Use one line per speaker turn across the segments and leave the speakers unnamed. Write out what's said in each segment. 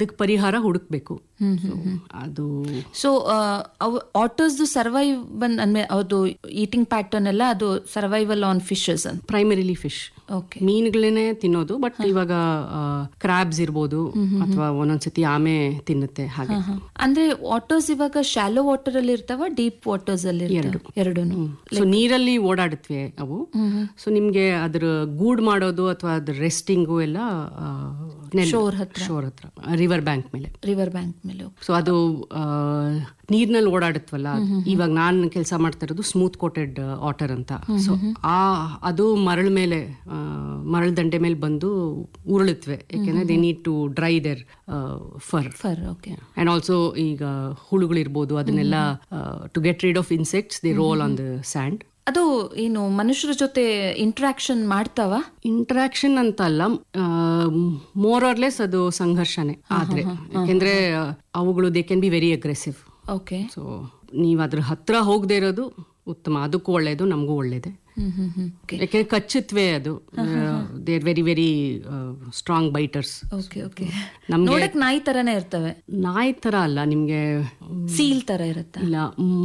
ಅದಕ್ಕೆ ಪರಿಹಾರ ಹುಡುಕ್ಬೇಕು So, ಅದು
ಸೊ ಅವು ಆಟೋಸ್ದು ಸರ್ವೈವ್ ಬಂದ್ ಅಂದ್ರೆ ಅದು ಈಟಿಂಗ್ ಪ್ಯಾಟರ್ನ್ ಎಲ್ಲ ಅದು ಸರ್ವೈವಲ್ ಆನ್ ಫಿಶಸ್ ಅಂತ
ಪ್ರೈಮರಿಲಿ ಫಿಶ್
ಓಕೆ
ಮೀನುಗಳನ್ನೇ ತಿನ್ನೋದು ಬಟ್ ಇವಾಗ ಕ್ರಾಬ್ಸ್ ಇರ್ಬೋದು ಅಥವಾ ಒಂದೊಂದ್ಸತಿ ಆಮೆ ತಿನ್ನುತ್ತೆ ಹಾಗೆ
ಅಂದ್ರೆ ಆಟೋಸ್ ಇವಾಗ ಶಾಲೋ ವಾಟರ್ ಅಲ್ಲಿ ಇರ್ತಾವ ಡೀಪ್ ವಾಟರ್ಸ್ ಅಲ್ಲಿ ಎರಡು
ಸೊ ನೀರಲ್ಲಿ ಓಡಾಡುತ್ತವೆ ಅವು ಸೊ ನಿಮ್ಗೆ ಅದ್ರ ಗೂಡ್ ಮಾಡೋದು ಅಥವಾ ಅದ್ರ ರೆಸ್ಟಿಂಗು ಎಲ್ಲ
Shore ಹತ್ರ.
ಶೋರ್ ಹತ್ರ ರಿವರ್ ಬ್ಯಾಂಕ್ ಮೇಲೆ
ರಿವರ್ ಬ್ಯಾಂಕ್ ಮೇಲೆ
ಸೊ ಅದು ನೀರ್ನಲ್ಲಿ ಓಡಾಡುತ್ತವಲ್ಲ ಇವಾಗ ನಾನು ಕೆಲಸ ಮಾಡ್ತಾ ಇರೋದು ಸ್ಮೂತ್ ಕೋಟೆಡ್ ವಾಟರ್ ಅಂತ ಸೊ ಆ ಅದು ಮರಳ ಮೇಲೆ ಆ, ಮರಳ ದಂಡೆ ಮೇಲೆ ಬಂದು ಉರುಳುತ್ತವೆ ಯಾಕೆಂದ್ರೆ they need to dry their fur
fur okay
and also ಈಗ ಹುಳುಗಳಿರ್ಬೋದು ಅದನ್ನೆಲ್ಲ to get rid of insects they roll on the sand
ಅದು ಏನು ಮನುಷ್ಯರ ಜೊತೆ ಇಂಟ್ರಾಕ್ಷನ್ ಮಾಡ್ತಾವ
ಇಂಟ್ರಾಕ್ಷನ್ ಅಂತ ಅಲ್ಲ ಮೋರ್ ಆರ್ಲೆಸ್ ಅದು ಸಂಘರ್ಷನೇ ಆದ್ರೆ ಯಾಕೆಂದ್ರೆ ಆ, ಅವುಗಳು they can be very aggressive
okay
so ನೀವು ಅದ್ರ ಹತ್ರ ಹೋಗದೆ ಇರೋದು ಉತ್ತಮ ಅದಕ್ಕೂ ಒಳ್ಳೇದು ನಮಗೂ ಒಳ್ಳೇದೆ
ಹ್ಮ್ ಹ್ಮ್ ಹ್ಮ್ ಓಕೆ
ಯಾಕೆಂದ್ರೆ ಕಚ್ಚುತ್ತವೆ ಅದು they are very very strong biters
okay okay
ನಮ್ಗೆ
ನೋಡಕ್ ನಾಯಿ ತರನೇ ಇರ್ತವೆ
ನಾಯಿ ತರ ಅಲ್ಲ ನಿಮ್ಗೆ
ಸೀಲ್ ತರ ಇರುತ್ತ
ಇಲ್ಲ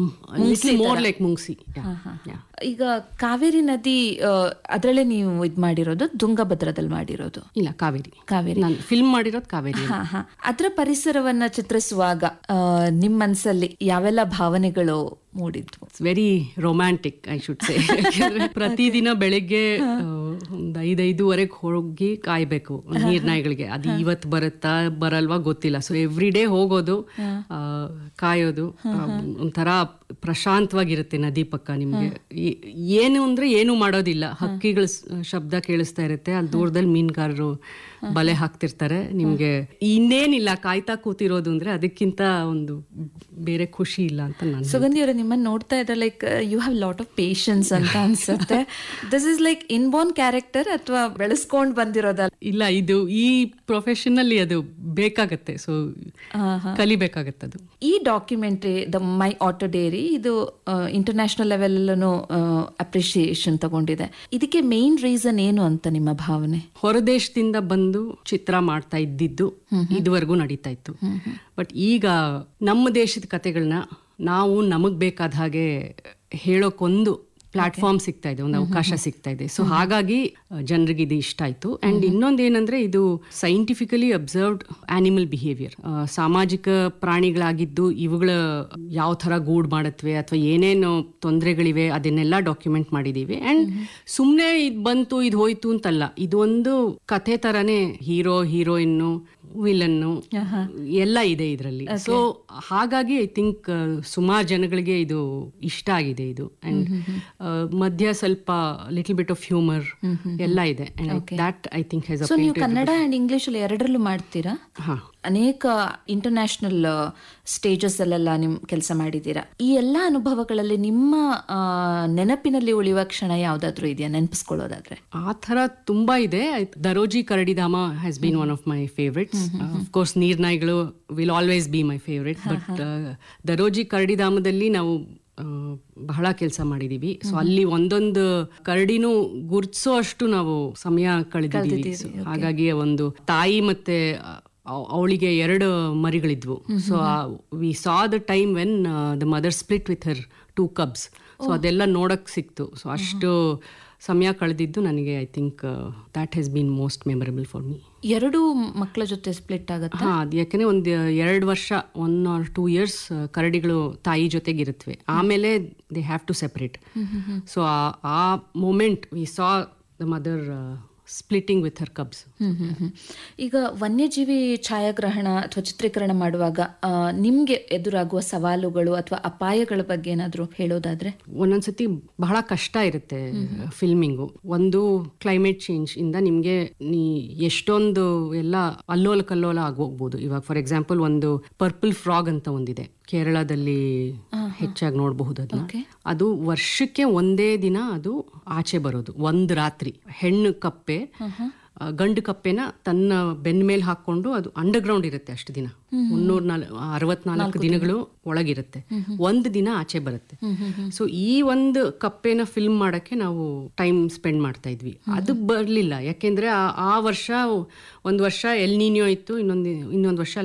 ಮೋರ್ ಲೈಕ್ ಮುಂಗ್ಸಿ Yeah, yeah.
ಈಗ ಕಾವೇರಿ ನದಿ ಅದರಲ್ಲೇ ನೀವು ಇದ್ ಮಾಡಿರೋದು ತುಂಗಭದ್ರದಲ್ಲಿ ಮಾಡಿರೋದು
ಇಲ್ಲ ಕಾವೇರಿ
ಕಾವೇರಿ
ನಾನು ಫಿಲ್ಮ್ ಮಾಡಿರೋದು ಕಾವೇರಿ
ಹಾ ಹಾ ಅದರ ಪರಿಸರವನ್ನ ಚಿತ್ರಿಸುವಾಗ ಆ, ನಿಮ್ ಮನ್ಸಲ್ಲಿ ಯಾವೆಲ್ಲ ಭಾವನೆಗಳು ಮೂಡಿದ್ವು
it's very romantic I should say ಪ್ರತಿದಿನ ಬೆಳಗ್ಗೆ ಆ, ಒಂದ್ ಐದೈದುವರೆಗೆ ಹೋಗಿ ಕಾಯ್ಬೇಕು ನೀರ್ನಾಯಿಗಳಿಗೆ ಅದು ಇವತ್ತು ಬರುತ್ತಾ ಬರಲ್ವಾ ಗೊತ್ತಿಲ್ಲ ಸೊ ಎವ್ರಿ ಡೇ ಹೋಗೋದು ಆ, ಕಾಯೋದು ಆ, ಒಂಥರ ಪ್ರಶಾಂತವಾಗಿರುತ್ತೆ ನದಿ ಪಕ್ಕ ನಿಮ್ಗೆ ಈ- ಏನು ಅಂದ್ರೆ ಏನು ಮಾಡೋದಿಲ್ಲ ಹಕ್ಕಿಗಳ ಸ್- ಶಬ್ದ ಕೇಳಿಸ್ತಾ ಇರುತ್ತೆ ಅಲ್ಲಿ ದೂರದಲ್ಲಿ ಮೀನುಗಾರರು ಬಲೆ ಹಾಕ್ತಿರ್ತಾರೆ ನಿಮ್ಗೆ ಇನ್ನೇನಿಲ್ಲ ಕಾಯ್ತಾ ಕೂತಿರೋದು ಅಂದ್ರೆ ಅದಕ್ಕಿಂತ ಒಂದು ಬೇರೆ ಖುಷಿ ಇಲ್ಲ ಅಂತ ನಾನು
ಸುಗಂಧಿ ಅವರೇ ನಿಮ್ಮನ್ನ ನೋಡ್ತಾ ಇದ್ರೆ like you have lot of patience ಅಂತ ಅನ್ಸುತ್ತೆ this is like inborn character ಅಥವಾ ಬೆಳೆಸ್ಕೊಂಡ್ ಬಂದಿರೋದಲ್ಲ
ಇಲ್ಲ ಇದು ಈ ಪ್ರೊಫೆಷನ್ ಅಲ್ಲಿ ಅದು ಬೇಕಾಗತ್ತೆ ಸೊ ಕಲಿಬೇಕಾಗತ್ತೆ ಅದು
ಈ documentary the my otter diary ಇದು ಇಂಟರ್ನ್ಯಾಷನಲ್ ಲೆವೆಲ್ ಅಪ್ರಿಸಿಯೇಷನ್ ತಗೊಂಡಿದೆ ಇದಕ್ಕೆ ಮೇನ್ ರೀಸನ್ ಏನು ಅಂತ ನಿಮ್ಮ ಭಾವನೆ
ಹೊರದೇಶದಿಂದ ಬಂದು ಚಿತ್ರ ಮಾಡ್ತಾ ಇದ್ದಿದ್ದು ಇದುವರೆಗೂ ನಡೀತಾ ಇತ್ತು ಬಟ್ ಈಗ ನಮ್ಮ ದೇಶದ ಕತೆಗಳನ್ನ ನಾವು ನಮಗ್ ಬೇಕಾದ ಹಾಗೆ ಹೇಳೋಕೊಂದು ಪ್ಲಾಟ್ಫಾರ್ಮ್ ಸಿಗ್ತಾ ಇದೆ ಒಂದು ಅವಕಾಶ ಸಿಗ್ತಾ ಇದೆ ಸೊ ಹಾಗಾಗಿ ಜನರಿಗೆ ಇದು ಇಷ್ಟ ಆಯ್ತು ಅಂಡ್ ಇನ್ನೊಂದೇನಂದ್ರೆ ಇದು ಸೈಂಟಿಫಿಕಲಿ ಅಬ್ಸರ್ವ್ಡ್ ಆನಿಮಲ್ ಬಿಹೇವಿಯರ್ ಸಾಮಾಜಿಕ ಪ್ರಾಣಿಗಳಾಗಿದ್ದು ಇವುಗಳ ಯಾವ ತರ ಗೂಡ್ ಮಾಡತ್ವೆ ಅಥವಾ ಏನೇನು ತೊಂದರೆಗಳಿವೆ ಅದನ್ನೆಲ್ಲ ಡಾಕ್ಯುಮೆಂಟ್ ಮಾಡಿದೀವಿ ಅಂಡ್ ಸುಮ್ಮನೆ ಇದು ಬಂತು ಇದು ಹೋಯ್ತು ಅಂತಲ್ಲ ಇದು ಒಂದು ಕಥೆ ತರನೇ ಹೀರೋ ಹೀರೋಯಿನ್ನು ವಿಲನ್ನು ಎಲ್ಲ ಇದೆ ಇದರಲ್ಲಿ ಸೊ ಹಾಗಾಗಿ ಐ ಥಿಂಕ್ ಸುಮಾರು ಜನಗಳಿಗೆ ಇದು ಇಷ್ಟ ಆಗಿದೆ ಇದು ಅಂಡ್ ಮಧ್ಯ ಸ್ವಲ್ಪ ಲಿಟಲ್ ಬಿಟ್ ಆಫ್ ಹ್ಯೂಮರ್ ಎಲ್ಲ ಇದೆ that I think has
so ನೀವು ಕನ್ನಡ ಅಂಡ್ ಇಂಗ್ಲಿಷ್ ಅಲ್ಲಿ ಎರಡರಲ್ಲೂ ಮಾಡ್ತೀರಾ
ಹಾ
ಅನೇಕ ಇಂಟರ್ನ್ಯಾಷನಲ್ ಸ್ಟೇಜಸ್ ಅಲ್ಲೆಲ್ಲ ನಿಮ್ ಕೆಲಸ ಮಾಡಿದ್ದೀರಾ ಈ ಎಲ್ಲಾ ಅನುಭವಗಳಲ್ಲಿ ನಿಮ್ಮ ಆ, ನೆನಪಿನಲ್ಲಿ ಉಳಿಯುವ ಕ್ಷಣ ಯಾವ್ದಾದ್ರು ಇದೆಯಾ ನೆನಪಿಸ್ಕೊಳ್ಳೋದಾದ್ರೆ
ಆ ಥರ ತುಂಬಾ ಇದೆ ದರೋಜಿ ಕರಡಿಧಾಮ has been one of my favourites course ನೀರ್ನಾಯಿಗಳು will always be my favourite but Daroji ಕರಡಿಧಾಮದಲ್ಲಿ ನಾವು ಆ, ಬಹಳ ಕೆಲಸ ಮಾಡಿದೀವಿ ಸೊ ಅಲ್ಲಿ ಒಂದೊಂದು ಕರಡಿನೂ ಗುರ್ತಿಸೋ ಅಷ್ಟು ನಾವು ಸಮಯ ಕಳೆದಿದ್ದೀವಿ So, ಹಾಗಾಗಿ ಒಂದು ತಾಯಿ ಮತ್ತೆ ಅವಳಿಗೆ ಎರಡು ಮರಿಗಳಿದ್ವು so we saw the time when the mother split with her two cubs so ಅದೆಲ್ಲ ನೋಡಕ್ ಸಿಕ್ತು ಸೊ ಅಷ್ಟು ಸಮಯ ಕಳೆದಿದ್ದು ನನಗೆ I think that has been most memorable for me
ಎರಡು ಮಕ್ಕಳ ಜೊತೆ ಸ್ಪ್ಲಿಟ್ ಆಗುತ್ತೆ
ಹಾ ಅದು ಯಾಕಂದ್ರೆ ಒಂದು ಎರಡು ವರ್ಷ ಒನ್ ಆರ್ ಟೂ ಇಯರ್ಸ್ ಕರಡಿಗಳು ತಾಯಿ ಜೊತೆಗೆ ಇರುತ್ತವೆ ಆಮೇಲೆ they have to separate so ಆ moment we saw the mother splitting with her cubs
hmm hmm hmm. ಈಗ ವನ್ಯಜೀವಿ ಛಾಯಾಗ್ರಹಣ ಅಥವಾ ಚಿತ್ರೀಕರಣ ಮಾಡುವಾಗ ಆ, ನಿಮ್ಗೆ ಎದುರಾಗುವ ಸವಾಲುಗಳು ಅಥವಾ ಅಪಾಯಗಳ ಬಗ್ಗೆ ಏನಾದ್ರು ಹೇಳೋದಾದ್ರೆ
ಒಂದೊಂದ್ಸತಿ ಬಹಳ ಕಷ್ಟ ಇರುತ್ತೆ ಫಿಲ್ಮಿಂಗು ಒಂದು ಕ್ಲೈಮೇಟ್ ಚೇಂಜ್ ಇಂದ ನಿಮ್ಗೆ ನೀ ಎಷ್ಟೊಂದು ಎಲ್ಲ ಅಲ್ಲೋಲ ಕಲ್ಲೋಲ ಆಗೋಗ್ಬೋದು ಇವಾಗ ಫಾರ್ ಎಕ್ಸಾಂಪಲ್ ಒಂದು ಪರ್ಪಲ್ ಫ್ರಾಗ್ ಅಂತ ಒಂದಿದೆ ಕೇರಳದಲ್ಲಿ ಹೆಚ್ಚಾಗಿ ನೋಡಬಹುದು ಅದನ್ನ ಅದು ವರ್ಷಕ್ಕೆ ಒಂದೇ ದಿನ ಅದು ಆಚೆ ಬರೋದು ಒಂದು ರಾತ್ರಿ ಹೆಣ್ಣು ಕಪ್ಪೆ ಆ, ಗಂಡು ಕಪ್ಪೆನ ತನ್ನ ಬೆನ್ನ ಮೇಲೆ ಹಾಕೊಂಡು ಅದು ಅಂಡರ್ ಗ್ರೌಂಡ್ ಇರುತ್ತೆ ಅಷ್ಟು ದಿನ ಮುನ್ನೂರ ನಾಲ್ ಅರವತ್ನಾಲ್ಕು ದಿನಗಳು ಒಳಗಿರುತ್ತೆ ಒಂದು ದಿನ ಆಚೆ ಬರುತ್ತೆ ಸೊ ಈ ಒಂದು ಕಪ್ಪೆನ ಫಿಲ್ಮ್ ಮಾಡಕ್ಕೆ ನಾವು ಟೈಮ್ ಸ್ಪೆಂಡ್ ಮಾಡ್ತಾ ಇದ್ವಿ ಅದು ಬರ್ಲಿಲ್ಲ ಯಾಕೆಂದ್ರೆ ಆ- ಆ ವರ್ಷ ಒಂದು ವರ್ಷ ಎಲ್ ನೀನಿಯೋ ಇತ್ತು ಇನ್ನೊಂದು ಇನ್ನೊಂದು ವರ್ಷ